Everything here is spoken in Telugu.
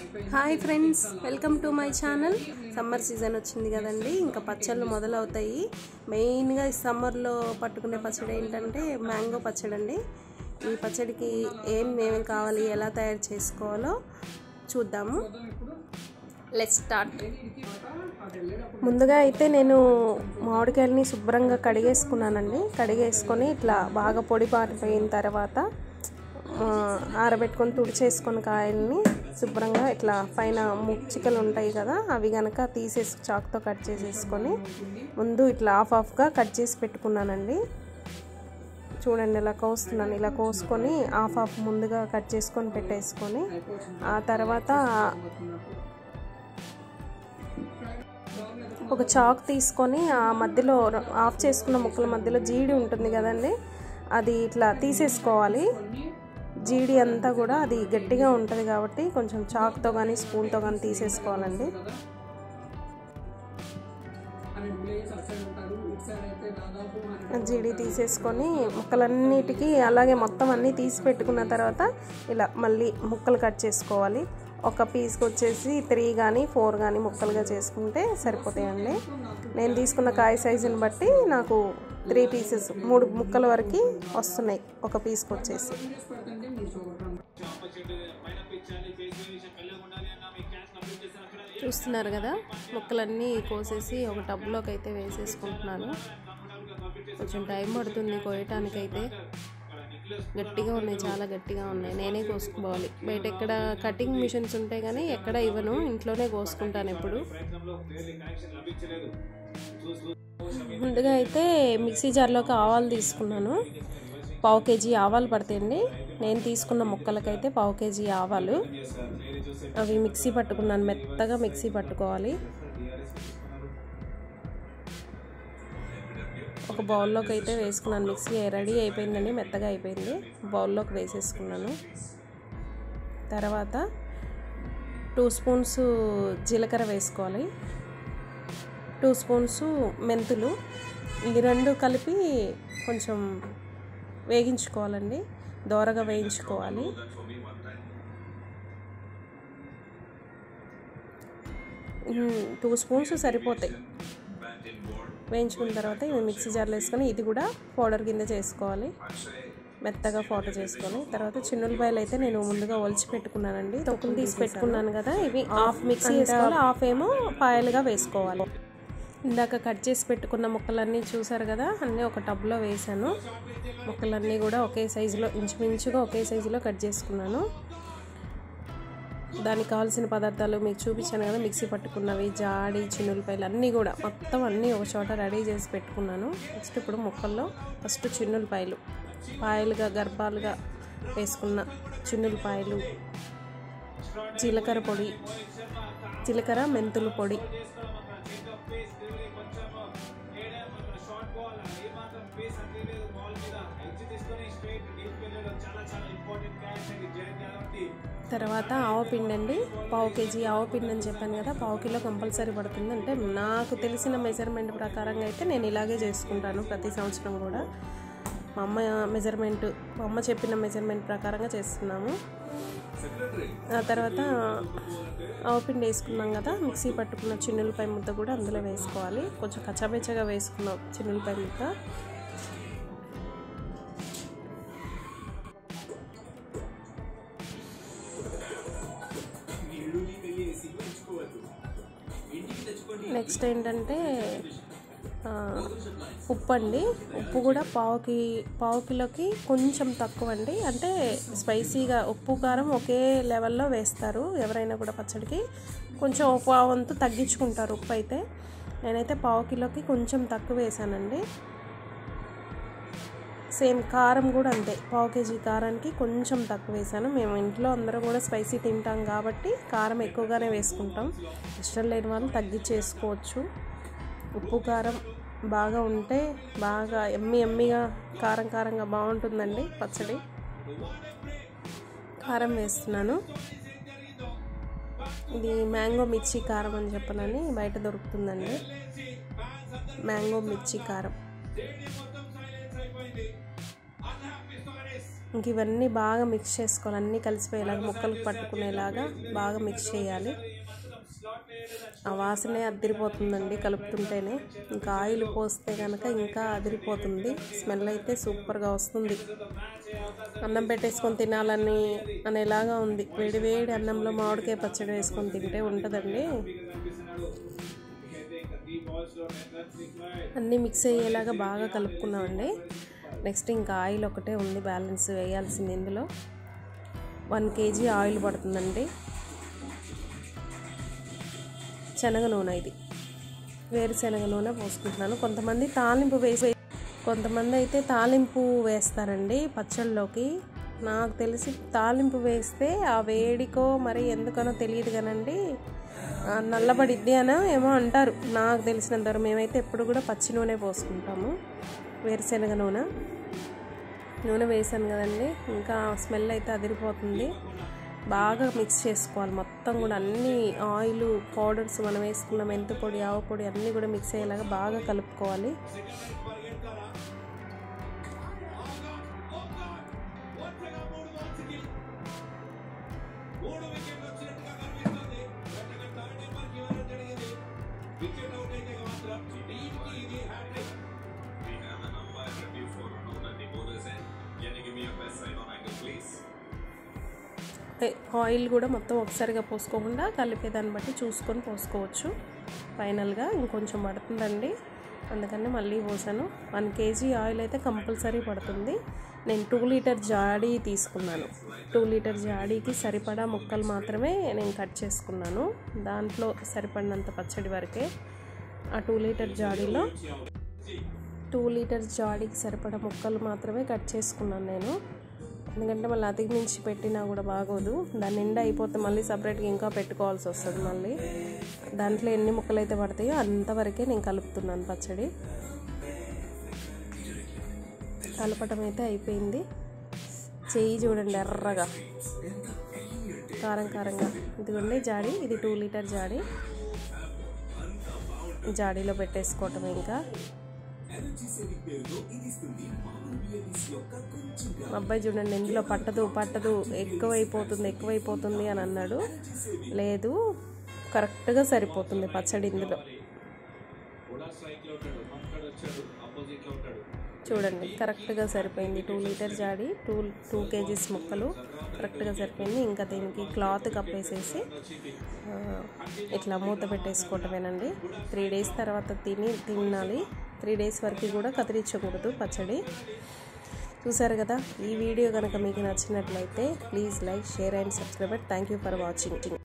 hi friends welcome to my channel summer season వచ్చింది కదండి ఇంకా పచ్చళ్ళు మొదలవుతాయి మెయిన్గా ఈ సమ్మర్లో పట్టుకునే పచ్చడి ఏంటంటే మ్యాంగో పచ్చడి అండి ఈ పచ్చడికి ఏం ఏమేమి కావాలి ఎలా తయారు చేసుకోవాలో చూద్దాము లెట్ స్టార్ట్ ముందుగా అయితే నేను మామిడికాయలని శుభ్రంగా కడిగేసుకున్నానండి కడిగేసుకొని ఇట్లా బాగా పొడి పారిపోయిన తర్వాత ఆ, ఆరబెట్టుకొని తుడిచేసుకొని కాయల్ని శుభ్రంగా ఇట్లా పైన ముచ్చికలు ఉంటాయి కదా అవి కనుక తీసేసి చాక్తో కట్ చేసేసుకొని ముందు ఇట్లా ఆఫ్ ఆఫ్గా కట్ చేసి పెట్టుకున్నానండి చూడండి ఇలా కోస్తున్నాను ఇలా కోసుకొని ఆఫ్ ఆఫ్ ముందుగా కట్ చేసుకొని పెట్టేసుకొని ఆ తర్వాత ఒక చాక్ తీసుకొని ఆ మధ్యలో ఆఫ్ చేసుకున్న ముక్కల మధ్యలో జీడి ఉంటుంది కదండి అది ఇట్లా తీసేసుకోవాలి జీడి అంతా కూడా అది గట్టిగా ఉంటుంది కాబట్టి కొంచెం చాక్తో కానీ స్పూన్తో కానీ తీసేసుకోవాలండి జీడి తీసేసుకొని ముక్కలన్నిటికీ అలాగే మొత్తం అన్నీ తీసి పెట్టుకున్న తర్వాత ఇలా మళ్ళీ ముక్కలు కట్ చేసుకోవాలి ఒక పీస్కి వచ్చేసి త్రీ కానీ ఫోర్ కానీ ముక్కలుగా చేసుకుంటే సరిపోతాయండి నేను తీసుకున్న కాయ సైజుని బట్టి నాకు త్రీ పీసెస్ మూడు ముక్కల వరకు వస్తున్నాయి ఒక పీస్కి వచ్చేసి చూస్తున్నారు కదా ముక్కలన్నీ కోసేసి ఒక టబ్లోకి అయితే వేసేసుకుంటున్నాను కొంచెం టైం పడుతుంది కోయటానికి అయితే గట్టిగా ఉన్నాయి చాలా గట్టిగా ఉన్నాయి నేనే కోసుకోవాలి బయట ఎక్కడ కటింగ్ మిషన్స్ ఉంటాయి కానీ ఎక్కడ ఇవ్వను ఇంట్లోనే కోసుకుంటాను ఎప్పుడు ముందుగా అయితే మిక్సీ జార్లోకి ఆవాలు తీసుకున్నాను పావు కేజీ ఆవాలు పడతాయండి నేను తీసుకున్న ముక్కలకైతే పావు కేజీ ఆవాలు అవి మిక్సీ పట్టుకున్నాను మెత్తగా మిక్సీ పట్టుకోవాలి ఒక బౌల్లోకి అయితే వేసుకున్నాను మిక్సీ రెడీ అయిపోయిందండి మెత్తగా అయిపోయింది బౌల్లోకి వేసేసుకున్నాను తర్వాత టూ స్పూన్స్ జీలకర్ర వేసుకోవాలి టూ స్పూన్స్ మెంతులు ఈ రెండు కలిపి కొంచెం వేగించుకోవాలండి దోరగా వేయించుకోవాలి టూ స్పూన్స్ సరిపోతాయి వేయించుకున్న తర్వాత ఇవి మిక్సీ జార్లో వేసుకొని ఇది కూడా పౌడర్ కింద చేసుకోవాలి మెత్తగా పౌడర్ చేసుకొని తర్వాత చిన్నులపాయలు అయితే నేను ముందుగా ఒలిచి పెట్టుకున్నానండి తొక్కులు తీసి పెట్టుకున్నాను కదా ఇవి హాఫ్ మిక్సీ వేసుకోవాలి హాఫ్ ఏమో పాయలుగా వేసుకోవాలి ఇందాక కట్ చేసి పెట్టుకున్న ముక్కలన్నీ చూసారు కదా అన్నీ ఒక టబ్లో వేసాను ముక్కలన్నీ కూడా ఒకే సైజులో ఇంచుమించుగా ఒకే సైజులో కట్ చేసుకున్నాను దానికి కావాల్సిన పదార్థాలు మీకు చూపించాను కదా మిక్సీ పట్టుకున్నవి జాడి చిన్నులపాయలు అన్నీ కూడా మొత్తం అన్నీ ఒక చోట రెడీ చేసి పెట్టుకున్నాను నెక్స్ట్ ఇప్పుడు ముక్కల్లో ఫస్ట్ చిన్నులపాయలు పాయలుగా గర్భాలుగా వేసుకున్న చిన్నులపాయలు జీలకర్ర పొడి జీలకర్ర మెంతుల పొడి తర్వాత ఆవపిండి అండి పావు కేజీ ఆవపిండి అని చెప్పాను కదా పావు కిలో కంపల్సరీ పడుతుంది అంటే నాకు తెలిసిన మెజర్మెంట్ ప్రకారంగా అయితే నేను ఇలాగే చేసుకుంటాను ప్రతి సంవత్సరం కూడా మా అమ్మ మెజర్మెంట్ మా అమ్మ చెప్పిన మెజర్మెంట్ ప్రకారంగా చేస్తున్నాము ఆ తర్వాత ఆవపిండి వేసుకున్నాం కదా మిక్సీ పట్టుకున్న చిన్నులపై ముద్ద కూడా అందులో వేసుకోవాలి కొంచెం కచ్చాబెచ్చగా వేసుకున్నాం చిన్నులపై ముద్ద నెక్స్ట్ ఏంటంటే ఉప్పు అండి ఉప్పు కూడా పావుకి పావు కిలోకి కొంచెం తక్కువ అండి అంటే స్పైసీగా ఉప్పు కారం ఒకే లెవెల్లో వేస్తారు ఎవరైనా కూడా పచ్చడికి కొంచెం ఒక వంతు తగ్గించుకుంటారు ఉప్పు అయితే నేనైతే పావు కిలోకి కొంచెం తక్కువ వేసానండి సేమ్ కారం కూడా అంతే పావు కేజీ కారానికి కొంచెం తక్కువ వేసాను మేము ఇంట్లో అందరూ కూడా స్పైసీ తింటాం కాబట్టి కారం ఎక్కువగానే వేసుకుంటాం ఇష్టం లేని వాళ్ళు తగ్గించేసుకోవచ్చు ఉప్పు కారం బాగా ఉంటే బాగా ఎమ్మి ఎమ్మిగా కారం కారంగా బాగుంటుందండి పచ్చడి కారం వేస్తున్నాను ఇది మ్యాంగో మిర్చి కారం అని చెప్పనని బయట దొరుకుతుందండి మ్యాంగో మిర్చి కారం ఇంక ఇవన్నీ బాగా మిక్స్ చేసుకోవాలి అన్నీ కలిసిపోయేలాగా ముక్కలకు పట్టుకునేలాగా బాగా మిక్స్ చేయాలి ఆ వాసనే అదిరిపోతుందండి కలుపుతుంటేనే ఇంకా ఆయిల్ పోస్తే కనుక ఇంకా అదిరిపోతుంది స్మెల్ అయితే సూపర్గా వస్తుంది అన్నం పెట్టేసుకొని తినాలని అనేలాగా ఉంది వేడి వేడి అన్నంలో మామిడికాయ పచ్చడి వేసుకొని తింటే ఉంటుందండి అన్నీ మిక్స్ అయ్యేలాగా బాగా కలుపుకున్నామండి నెక్స్ట్ ఇంకా ఆయిల్ ఒకటే ఉంది బ్యాలెన్స్ వేయాల్సింది ఇందులో వన్ కేజీ ఆయిల్ పడుతుందండి శనగ నూనె ఇది వేరుశనగ నూనె పోసుకుంటున్నాను కొంతమంది తాలింపు వేసి కొంతమంది అయితే తాలింపు వేస్తారండి పచ్చళ్ళలోకి నాకు తెలిసి తాలింపు వేస్తే ఆ వేడికో మరి ఎందుకనో తెలియదు కానండి నల్లబడిద్ది అని ఏమో అంటారు నాకు తెలిసినంత వరకు మేమైతే ఎప్పుడు కూడా పచ్చి నూనె పోసుకుంటాము వేరుశనగ నూనె నూనె వేసాను కదండి ఇంకా స్మెల్ అయితే అదిరిపోతుంది బాగా మిక్స్ చేసుకోవాలి మొత్తం కూడా అన్ని ఆయిల్ పౌడర్స్ మనం వేసుకున్న మెంతు పొడి ఆవు పొడి అన్నీ కూడా మిక్స్ అయ్యేలాగా బాగా కలుపుకోవాలి ఆయిల్ కూడా మొత్తం ఒకసారిగా పోసుకోకుండా కలిపేదాన్ని బట్టి చూసుకొని పోసుకోవచ్చు ఫైనల్గా ఇంకొంచెం పడుతుందండి అందుకని మళ్ళీ పోసాను వన్ కేజీ ఆయిల్ అయితే కంపల్సరీ పడుతుంది నేను టూ లీటర్ జాడీ తీసుకున్నాను టూ లీటర్ జాడీకి సరిపడా ముక్కలు మాత్రమే నేను కట్ చేసుకున్నాను దాంట్లో సరిపడినంత పచ్చడి వరకే ఆ టూ లీటర్ జాడీలో టూ లీటర్ జాడీకి సరిపడా ముక్కలు మాత్రమే కట్ చేసుకున్నాను నేను ఎందుకంటే మళ్ళీ అతికి మించి పెట్టినా కూడా బాగోదు దాని నిండా అయిపోతే మళ్ళీ సపరేట్గా ఇంకా పెట్టుకోవాల్సి వస్తుంది మళ్ళీ దాంట్లో ఎన్ని ముక్కలు అయితే పడతాయో అంతవరకే నేను కలుపుతున్నాను పచ్చడి కలపటం అయితే అయిపోయింది చెయ్యి చూడండి ఎర్రగా కారం కారంగా ఇదిగోండి జాడీ ఇది టూ లీటర్ జాడీ జాడీలో పెట్టేసుకోవటం ఇంకా మా అబ్బాయి చూడండి ఇందులో పట్టదు పట్టదు ఎక్కువైపోతుంది ఎక్కువైపోతుంది అని అన్నాడు లేదు కరెక్ట్గా సరిపోతుంది పచ్చడి ఇందులో చూడండి కరెక్ట్గా సరిపోయింది టూ లీటర్ జాడి టూ టూ కేజీస్ ముక్కలు కరెక్ట్గా సరిపోయింది ఇంకా దీనికి క్లాత్ కప్పేసేసి ఇట్లా మూత పెట్టేసుకోవటమేనండి త్రీ డేస్ తర్వాత తిని తినాలి త్రీ డేస్ వరకు కూడా కదిలించకూడదు పచ్చడి చూసారు కదా ఈ వీడియో కనుక మీకు నచ్చినట్లయితే please like share and subscribe thank you for watching